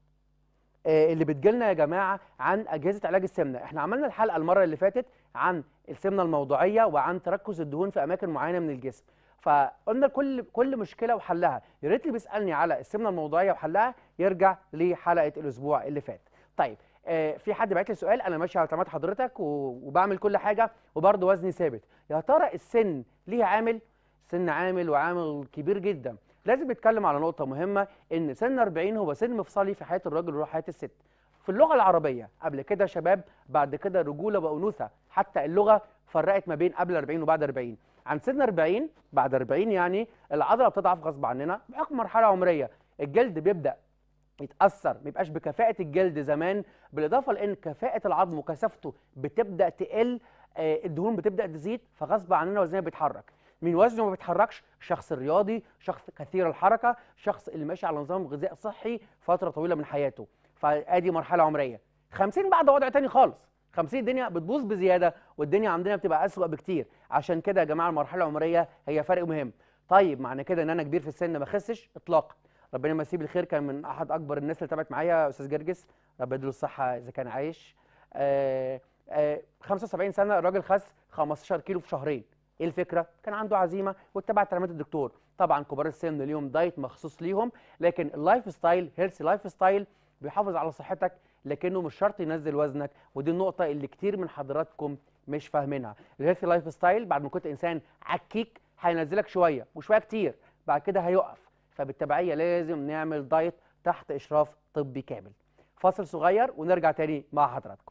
آه، اللي بتجيلنا يا جماعه عن اجهزه علاج السمنه احنا عملنا الحلقه المره اللي فاتت عن السمنه الموضعيه وعن تركز الدهون في اماكن معينه من الجسم فقلنا كل كل مشكله وحلها يا ريت اللي بيسالني على السمنه الموضعيه وحلها يرجع لحلقه الاسبوع اللي فات طيب آه، في حد بعت لي سؤال انا ماشي على تعليمات حضرتك و- وبعمل كل حاجه وبرضه وزني ثابت يا ترى السن ليه عامل سن عامل وعامل كبير جدا لازم نتكلم على نقطه مهمه ان سن 40 هو سن مفصلي في حياه الراجل وحياه الست في اللغه العربيه قبل كده شباب بعد كده رجوله وانوثه حتى اللغه فرقت ما بين قبل 40 وبعد 40 عن سن 40 بعد 40 يعني العضله بتضعف غصب عننا بحكم مرحله عمريه الجلد بيبدا يتاثر ما يبقاش بكفاءه الجلد زمان بالاضافه لان كفاءه العظم وكثافته بتبدا تقل آه، الدهون بتبدا تزيد فغصب عننا وزننا بيتحرك مين وزنه ما بيتحركش شخص رياضي شخص كثير الحركه شخص اللي ماشي على نظام غذاء صحي فتره طويله من حياته فادي مرحله عمريه 50 بعد وضع تاني خالص 50 الدنيا بتبوظ بزياده والدنيا عندنا بتبقى اسوأ بكتير عشان كده يا جماعه المرحله العمريه هي فرق مهم طيب معنى كده ان انا كبير في السن ما اخسش اطلاقا ربنا يمسيه بالخير كان من احد اكبر الناس اللي تابعت معايا استاذ جرجس ربنا يديله الصحه اذا كان عايش آه آه 75 سنه الراجل خس 15 كيلو في شهرين ايه الفكره كان عنده عزيمه واتبع تعليمات الدكتور طبعا كبار السن ليهم دايت مخصوص ليهم لكن اللايف ستايل هيلثي لايف ستايل بيحافظ على صحتك لكنه مش شرط ينزل وزنك ودي النقطه اللي كتير من حضراتكم مش فاهمينها الهيلثي لايف ستايل بعد ما كنت انسان عكيك هينزلك شويه وشويه كتير بعد كده هيقف فبالتبعيه لازم نعمل دايت تحت اشراف طبي كامل فاصل صغير ونرجع تاني مع حضراتكم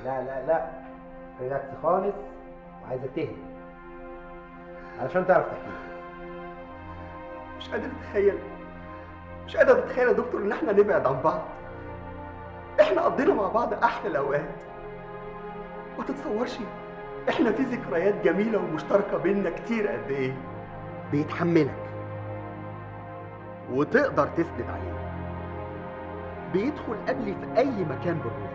لا لا لا ريلاكس خالص وعايزك تهدى علشان تعرف تحكي مش قادر اتخيل مش قادر اتخيل يا دكتور ان احنا نبعد عن بعض احنا قضينا مع بعض احلى الاوقات ما تتصورش احنا في ذكريات جميله ومشتركه بينا كتير قد ايه بيتحملك وتقدر تسند عليه بيدخل قبلي في اي مكان بنروح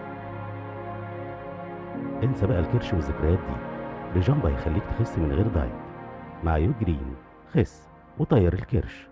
انسى بقى الكرش والذكريات دي بجامبا هيخليك تخس من غير دايت مع يو جرين خس وطير الكرش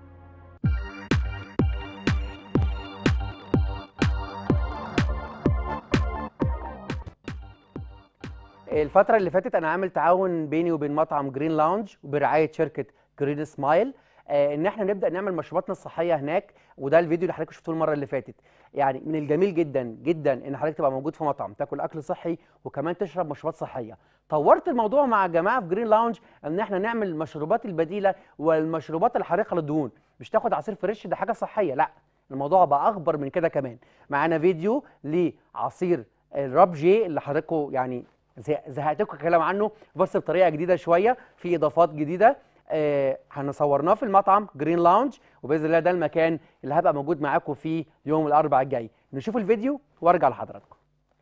الفترة اللي فاتت أنا عامل تعاون بيني وبين مطعم جرين لاونج وبرعاية شركة جرين سمايل آه إن إحنا نبدأ نعمل مشروباتنا الصحية هناك وده الفيديو اللي حضرتك شفتوه المرة اللي فاتت يعني من الجميل جدا جدا إن حضرتك تبقى موجود في مطعم تاكل أكل صحي وكمان تشرب مشروبات صحية طورت الموضوع مع جماعة في جرين لاونج إن إحنا نعمل المشروبات البديلة والمشروبات الحارقة للدهون مش تاخد عصير فريش ده حاجة صحية لا الموضوع بقى أكبر من كده كمان معانا فيديو لعصير الراب جي اللي حضراتكم يعني زه- زهقتكم الكلام عنه بس بطريقه جديده شويه في اضافات جديده آه هنصورناه في المطعم جرين لاونج وباذن الله ده المكان اللي هبقى موجود معاكم فيه يوم الاربعاء الجاي نشوف الفيديو وارجع لحضراتكم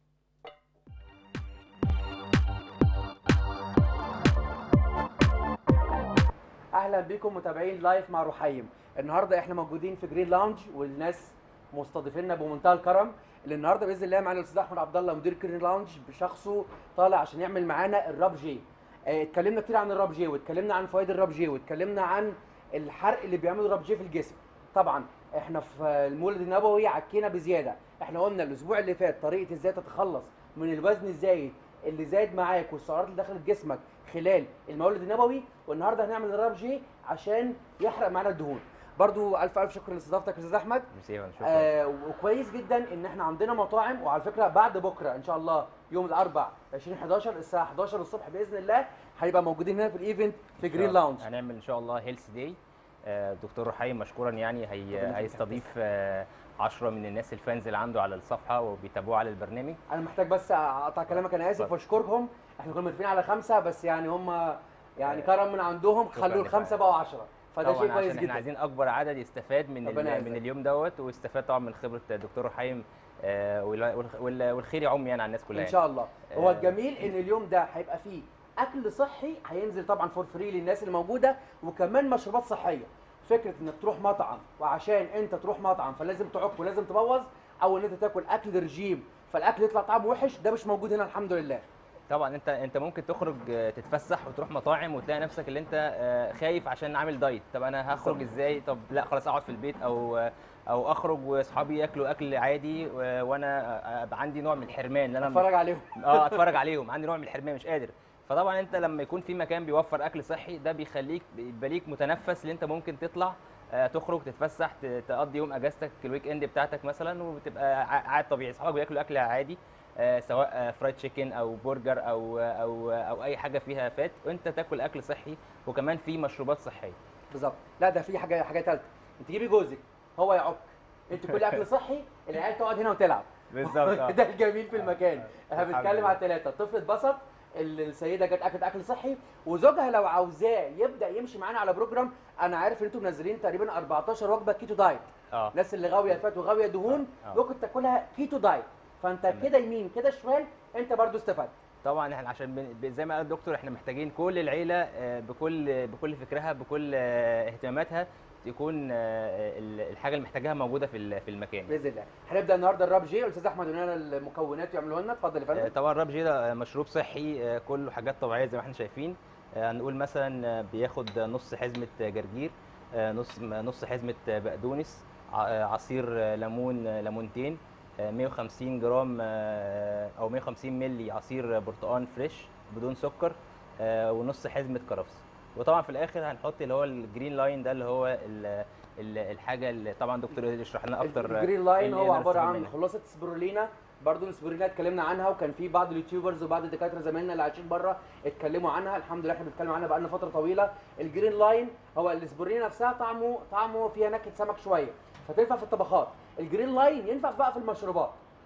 اهلا بكم متابعين لايف مع رحيم النهارده احنا موجودين في جرين لاونج والناس مستضيفيننا بمنتهى الكرم اللي النهارده باذن الله معانا الاستاذ احمد عبد الله مدير جرين لاونج بشخصه طالع عشان يعمل معانا الراب جي آه، اتكلمنا كتير عن الراب جي واتكلمنا عن فوائد الراب جي واتكلمنا عن الحرق اللي بيعمله الراب جي في الجسم طبعا احنا في المولد النبوي عكينا بزياده احنا قلنا الاسبوع اللي فات طريقه ازاي تتخلص من الوزن الزايد اللي زايد معاك والسعرات اللي دخلت جسمك خلال المولد النبوي والنهارده هنعمل الراب جي عشان يحرق معانا الدهون برضو الف الف شكر لاستضافتك يا استاذ احمد ميرسي يا فندم، شكرا آه وكويس جدا ان احنا عندنا مطاعم وعلى فكره بعد بكره ان شاء الله يوم الاربع 2011 الساعه 11 الصبح باذن الله هيبقى موجودين هنا في الايفنت في جرين لاونج هنعمل ان شاء الله هيلث داي دكتور رحيم مشكورا يعني هي ربنا هيستضيف آه، 10 من الناس الفانز اللي عنده على الصفحه وبيتابعوه على البرنامج انا محتاج بس اقطع كلامك انا اسف اتفضل. واشكرهم احنا كنا متفقين على خمسه بس يعني هم يعني آه، كرم من عندهم شكراً خلوا لك. الخمسه بقوا 10 فده طبعاً شيء كويس عشان احنا جدا عايزين اكبر عدد يستفاد من ربنا ال- يعزك. من اليوم دوت ويستفاد طبعا من خبره دكتور رحيم آه، وال- والخ- وال- والخير يعم يعني على الناس كلها ان يعني. شاء الله هو آه. الجميل ان اليوم ده هيبقى فيه اكل صحي هينزل طبعا فور فري للناس اللي موجوده وكمان مشروبات صحيه فكره انك تروح مطعم وعشان انت تروح مطعم فلازم تعك ولازم تبوظ او ان انت تاكل اكل رجيم فالاكل يطلع طعمه وحش ده مش موجود هنا الحمد لله طبعا انت انت ممكن تخرج آه، تتفسح وتروح مطاعم وتلاقي نفسك اللي انت آه، خايف عشان عامل دايت طب انا هخرج بالظبط. ازاي طب لا خلاص اقعد في البيت او آه، او اخرج واصحابي ياكلوا اكل عادي و- وانا آه، ابقى عندي نوع من الحرمان ان انا اتفرج عليهم اه اتفرج عليهم عندي نوع من الحرمان مش قادر فطبعا انت لما يكون في مكان بيوفر اكل صحي ده بيخليك بيبقى ليك متنفس اللي انت ممكن تطلع آه، تخرج تتفسح ت- تقضي يوم اجازتك الويك اند بتاعتك مثلا وتبقى ع- قاعد طبيعي اصحابك بياكلوا اكل عادي آه، سواء آه، فرايد تشيكن او برجر او او او اي حاجه فيها فات وانت تاكل اكل صحي وكمان في مشروبات صحيه بالظبط لا ده في حاجه حاجه ثالثه انت جيبي جوزك هو يعك انت كل اكل صحي العيال تقعد هنا وتلعب بالظبط آه. ده الجميل في المكان احنا الحمد بنتكلم لله. على الثلاثه الطفل اتبسط ال- السيده جت اكلت اكل صحي وزوجها لو عاوزاه يبدا يمشي معانا على بروجرام انا عارف ان انتم منزلين تقريبا 14 وجبه كيتو دايت اه الناس اللي غاويه فات وغاويه دهون آه. ممكن تاكلها كيتو دايت فانت تمام. كده يمين كده شمال انت برضو استفدت طبعا احنا عشان بن- ب- زي ما قال الدكتور احنا محتاجين كل العيله آه، بكل بكل فكرها بكل آه، اهتماماتها تكون آه، ال- الحاجه اللي محتاجاها موجوده في ال- في المكان باذن الله هنبدا النهارده الراب جي الاستاذ احمد يقول لنا المكونات يعملوها لنا اتفضل يا آه، فندم طبعا الراب جي ده آه، مشروب صحي آه، كله حاجات طبيعيه زي ما احنا شايفين آه، هنقول مثلا آه، بياخد نص حزمه آه، جرجير آه، نص نص حزمه آه، بقدونس ع- آه، عصير آه، ليمون آه، ليمونتين آه، 150 جرام آه، او 150 مللي عصير برتقال فريش بدون سكر آه، ونص حزمه كرفس وطبعا في الاخر هنحط اللي هو الجرين لاين ده اللي هو ال- ال- الحاجه اللي طبعا دكتور يشرح لنا اكتر آه، الجرين إيه لاين اللي هو نقدر عباره نستفيد عن منه. خلاصه سبرولينا برضو السبرولينا اتكلمنا عنها وكان في بعض اليوتيوبرز وبعض الدكاتره زمايلنا اللي عايشين بره اتكلموا عنها الحمد لله احنا بنتكلم عنها بقالنا فتره طويله الجرين لاين هو السبرولينا نفسها طعمه طعمه فيها نكهه سمك شويه فتنفع في الطبخات الجرين لاين ينفع بقى في المشروبات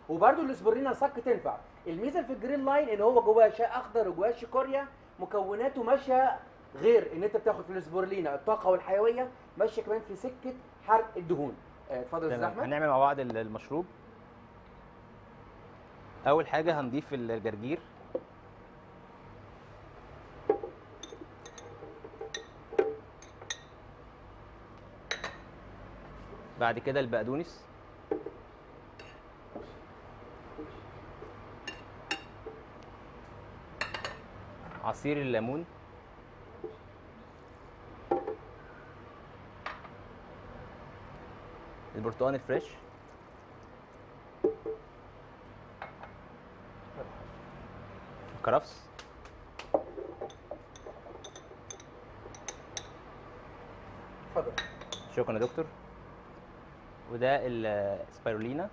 وبرده الاسبرينا صك تنفع الميزه في الجرين لاين ان هو جواه شاي اخضر وجواه شيكوريا مكوناته ماشيه غير ان انت بتاخد في الاسبرلينا الطاقه والحيويه ماشيه كمان في سكه حرق الدهون آه، اتفضل يا استاذ تمام احمد هنعمل مع بعض ال- المشروب اول حاجه هنضيف الجرجير بعد كده البقدونس عصير الليمون البرتقال الفريش الكرفس اتفضل شكرا يا دكتور وده السبيرولينا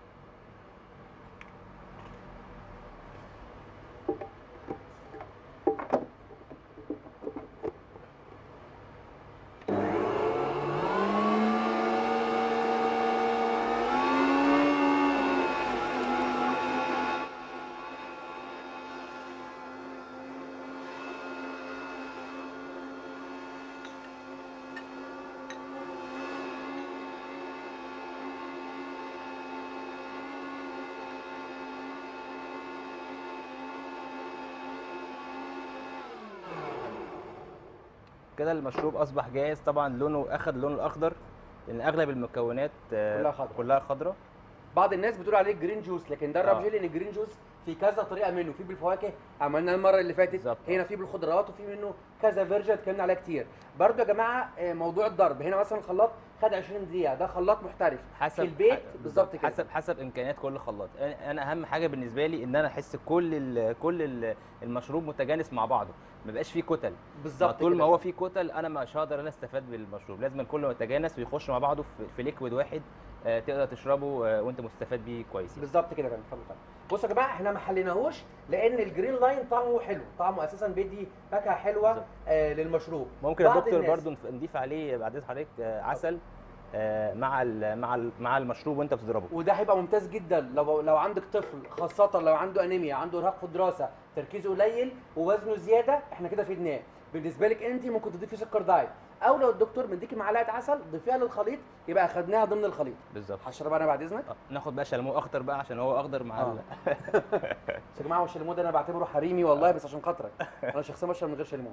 كده المشروب اصبح جاهز طبعا لونه اخد لونه الاخضر لان اغلب المكونات آه، كلها خضرا. كلها خضراء بعض الناس بتقول عليه جرين جوس لكن ده آه. الراب جيلي ان الجرين جوس في كذا طريقه منه في بالفواكه عملناه المره اللي فاتت بالظبط. هنا في بالخضروات وفي منه كذا فيرجن اتكلمنا عليها كتير برضو يا جماعه آه، موضوع الضرب هنا مثلا الخلاط خد 20 دقيقه ده خلاط محترف حسب في البيت ح- بالظبط كده حسب حسب امكانيات كل خلاط انا أنا اهم حاجه بالنسبه لي ان انا احس كل ال كل ال المشروب متجانس مع بعضه ما يبقاش فيه كتل بالظبط طول كده. ما هو فيه كتل انا مش هقدر انا استفاد بالمشروب لازم كله يتجانس ويخش مع بعضه في, في ليكويد واحد آه، تقدر تشربه آه، وانت مستفاد بيه كويس يعني. بالظبط كده يا فندم اتفضل اتفضل. بصوا يا جماعه احنا ما حليناهوش لان الجرين لاين طعمه حلو طعمه اساسا بيدي فاكهه حلوه بالظبط. آه للمشروب ممكن يا بعض دكتور الناس- برضو نف- نضيف عليه بعد إذن حضرتك آه، عسل آه، مع ال مع ال مع المشروب وانت بتضربه وده هيبقى ممتاز جدا لو لو عندك طفل خاصة لو عنده انيميا عنده ارهاق في الدراسة تركيزه قليل ووزنه زيادة احنا كده فدناه بالنسبة لك انت ممكن تضيفي سكر دايت او لو الدكتور مديكي معلقة عسل ضيفيها للخليط يبقى اخدناها ضمن الخليط بالظبط هشربها انا بعد اذنك آه، ناخد بقى شلمو اخضر بقى عشان هو اخضر مع آه. ال... بس يا جماعة هو الشاليمو ده انا بعتبره حريمي والله بس عشان خاطرك انا شخصيا بشرب من غير شاليمو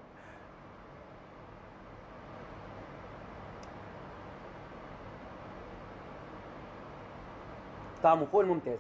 طعمه فوق الممتاز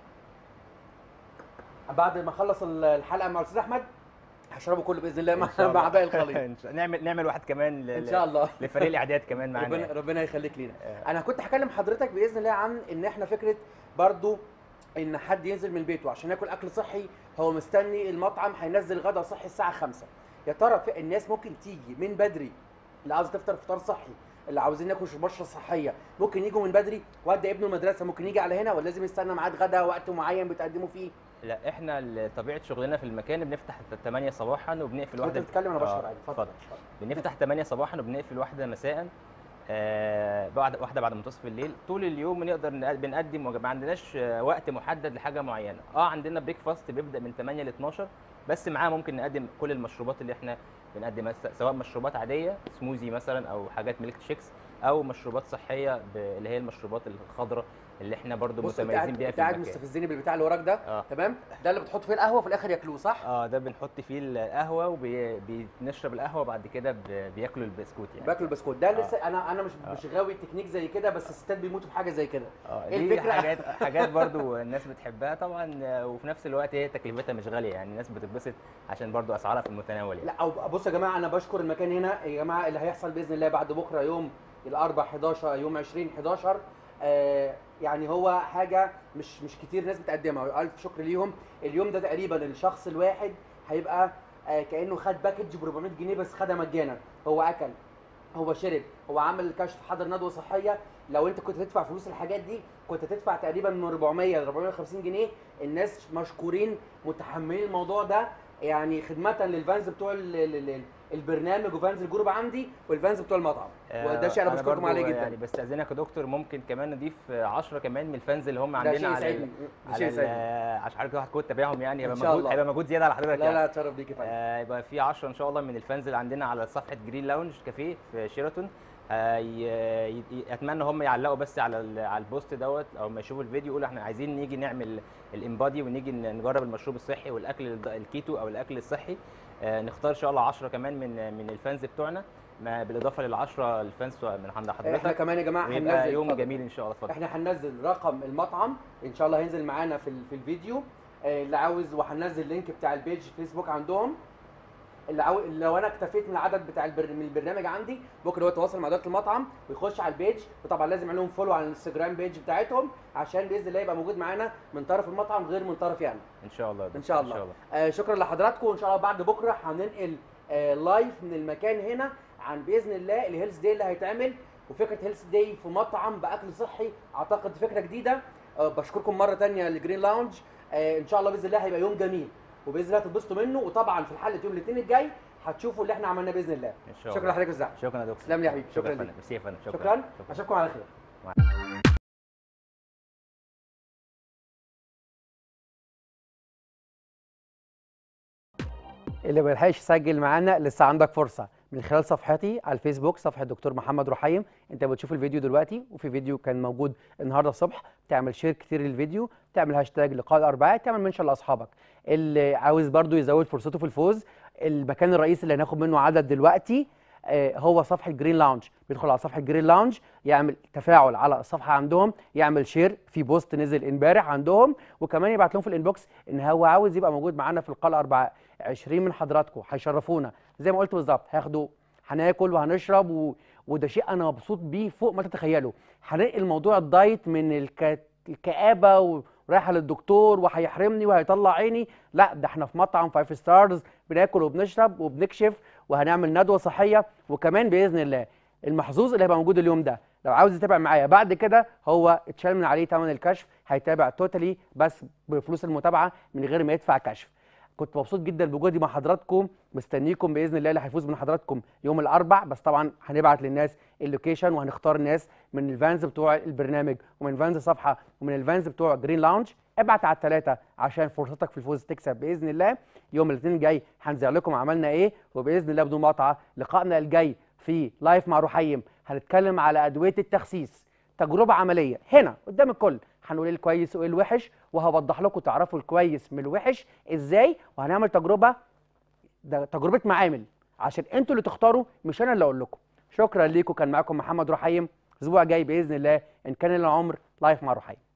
بعد ما اخلص الحلقه مع الاستاذ احمد هشربه كله باذن الله مع إن شاء الله. مع باقي الخليط إن شاء- نعمل نعمل واحد كمان ل... ان شاء الله لفريق الاعداد كمان معانا ربنا يعني. ربنا يخليك لينا آه. انا كنت هكلم حضرتك باذن الله عن ان احنا فكره برضو ان حد ينزل من بيته عشان ياكل اكل صحي هو مستني المطعم هينزل غدا صحي الساعه 5 يا ترى في الناس ممكن تيجي من بدري اللي عاوز تفطر فطار صحي اللي عاوزين ياكلوا بشره صحيه ممكن يجوا من بدري وادي ابنه المدرسه ممكن يجي على هنا ولا لازم يستنى ميعاد غدا وقت معين بتقدموا فيه لا احنا ال- طبيعه شغلنا في المكان بنفتح 8 صباحا وبنقفل وانت واحده بتتكلم انا بشرب آه، عادي اتفضل اتفضل بنفتح 8 صباحا وبنقفل واحده مساء آه بعد واحده بعد منتصف الليل طول اليوم بنقدر نق- بنقدم وجبة. ما عندناش آه، وقت محدد لحاجه معينه اه عندنا بريك فاست بيبدا من 8 ل 12 بس معاه ممكن نقدم كل المشروبات اللي احنا بنقدمها س- سواء مشروبات عاديه سموزي مثلا او حاجات ميلك شيكس او مشروبات صحيه ب- اللي هي المشروبات الخضراء اللي احنا برضو بص انت متميزين قاعد بيها انت في قاعد المكان مستفزني بالبتاع اللي وراك ده اه تمام ده اللي بتحط فيه القهوه وفي الاخر ياكلوه صح اه ده بنحط فيه القهوه وبنشرب القهوه وبعد كده ب- بياكلوا البسكوت يعني باكل بسكوت ده آه. لسه انا انا مش آه. مش غاوي تكنيك زي كده بس الستات بيموتوا في حاجه زي كده اه ايه دي الفكرة؟ حاجات حاجات برضو الناس بتحبها طبعا آه، وفي نفس الوقت هي تكلفتها مش غاليه يعني الناس بتتبسط عشان برضو اسعارها في المتناول يعني لا أو بصوا يا جماعه انا بشكر المكان هنا يا جماعه اللي هيحصل باذن الله بعد بكره يوم الاربع 11 يوم 20 11 آه يعني هو حاجه مش مش كتير ناس بتقدمها الف شكر ليهم اليوم ده تقريبا الشخص الواحد هيبقى آه كانه خد باكج ب 400 جنيه بس خدها مجانا هو اكل هو شرب هو عمل كشف حضر ندوه صحيه لو انت كنت تدفع فلوس الحاجات دي كنت تدفع تقريبا من 400 ل 450 جنيه الناس مشكورين متحملين الموضوع ده يعني خدمه للفانز بتوع ال- ال- ال- البرنامج وفانز الجروب عندي والفانز بتوع المطعم وده شيء انا أنا بشكركم برضو عليه جدا يعني بستاذنك يا دكتور ممكن كمان نضيف 10 كمان من الفانز اللي هم ده عندنا شيء على يسعدني ال- ده على شيء ال- يسعدني عشان حضرتك هتكون تتابعهم يعني إن هيبقى شاء مجهود الله. هيبقى مجهود زياده على حضرتك لا يعني. لا اتشرف بيك يا فندم آه، يبقى في 10 ان شاء الله من الفانز اللي عندنا على صفحه جرين لاونج كافيه في شيراتون آه، ي- ي- اتمنى هم يعلقوا بس على ال- على البوست دوت او ما يشوفوا الفيديو يقولوا احنا عايزين نيجي نعمل الانبادي ونيجي ن- نجرب المشروب الصحي والاكل الد- الكيتو او الاكل الصحي آه، نختار ان شاء الله 10 كمان من من الفانز بتوعنا ما بالاضافه لل 10 الفانز بتوع- من عند حضرتك احنا كمان يا جماعه ويبقى هننزل يوم اتفضل. جميل ان شاء الله اتفضل احنا هننزل رقم المطعم ان شاء الله هينزل معانا في ال- في الفيديو آه، اللي عاوز وهننزل اللينك بتاع البيج فيسبوك عندهم اللي عاو... لو انا اكتفيت من العدد بتاع البر... من البرنامج عندي ممكن هو يتواصل مع اداره المطعم ويخش على البيج وطبعا لازم يعمل لهم فولو على الانستجرام بيج بتاعتهم عشان باذن الله يبقى موجود معانا من طرف المطعم غير من طرفي انا ان شاء الله يا ان دكتور، شاء الله, آه شكرا لحضراتكم وان شاء الله بعد بكره هننقل آه لايف من المكان هنا عن باذن الله الهيلث داي اللي هيتعمل وفكره هيلث داي في مطعم باكل صحي اعتقد فكره جديده آه بشكركم مره تانية لجرين لاونج آه ان شاء الله باذن الله هيبقى يوم جميل وباذن الله تتبسطوا منه وطبعا في الحلقه يوم الاثنين الجاي هتشوفوا اللي احنا عملناه باذن الله ان شاء شكرا الله لحضرتك يا استاذ شكرا يا دكتور تسلم لي يا حبيبي شكرا يا فندم ليك ميرسي يا فندم شكرا شكرا اشوفكم على خير اللي ما يلحقش يسجل معانا لسه عندك فرصه من خلال صفحتي على الفيسبوك صفحه دكتور محمد رحيم انت بتشوف الفيديو دلوقتي وفي فيديو كان موجود النهارده الصبح تعمل شير كتير للفيديو تعمل هاشتاج لقاء الاربعاء تعمل منشن لاصحابك اللي عاوز برضو يزود فرصته في الفوز المكان الرئيسي اللي هناخد منه عدد دلوقتي آه، هو صفحه جرين لاونج بيدخل على صفحه جرين لاونج يعمل تفاعل على الصفحه عندهم يعمل شير في بوست نزل امبارح عندهم وكمان يبعت لهم في الانبوكس ان هو عاوز يبقى موجود معانا في القاء الاربعاء 20 من حضراتكم هيشرفونا زي ما قلت بالظبط هياخدوا هناكل وهنشرب و... وده شيء انا مبسوط بيه فوق ما تتخيلوا هننقل موضوع الدايت من الك... الكآبه و... ورايحه للدكتور وهيحرمني وهيطلع عيني لا ده احنا في مطعم فايف ستارز بناكل وبنشرب وبنكشف وهنعمل ندوه صحيه وكمان باذن الله المحظوظ اللي هيبقى موجود اليوم ده لو عاوز يتابع معايا بعد كده هو اتشال من عليه ثمن الكشف هيتابع توتالي بس بفلوس المتابعه من غير ما يدفع كشف كنت مبسوط جدا بوجودي مع حضراتكم مستنيكم باذن الله اللي هيفوز من حضراتكم يوم الاربع بس طبعا هنبعت للناس اللوكيشن وهنختار الناس من الفانز بتوع البرنامج ومن فانز صفحه ومن الفانز بتوع جرين لاونج ابعت على الثلاثه عشان فرصتك في الفوز تكسب باذن الله يوم الاثنين الجاي هنذيع لكم عملنا ايه وباذن الله بدون مقاطعه لقائنا الجاي في لايف مع رحيم هنتكلم على ادويه التخسيس تجربه عمليه هنا قدام الكل هنقول ايه الكويس وايه الوحش وهوضح لكم تعرفوا الكويس من الوحش ازاي وهنعمل تجربه ده تجربه معامل عشان انتوا اللي تختاروا مش انا اللي اقول لكم شكرا ليكم كان معاكم محمد رحيم الاسبوع الجاي باذن الله ان كان لنا عمر لايف مع رحيم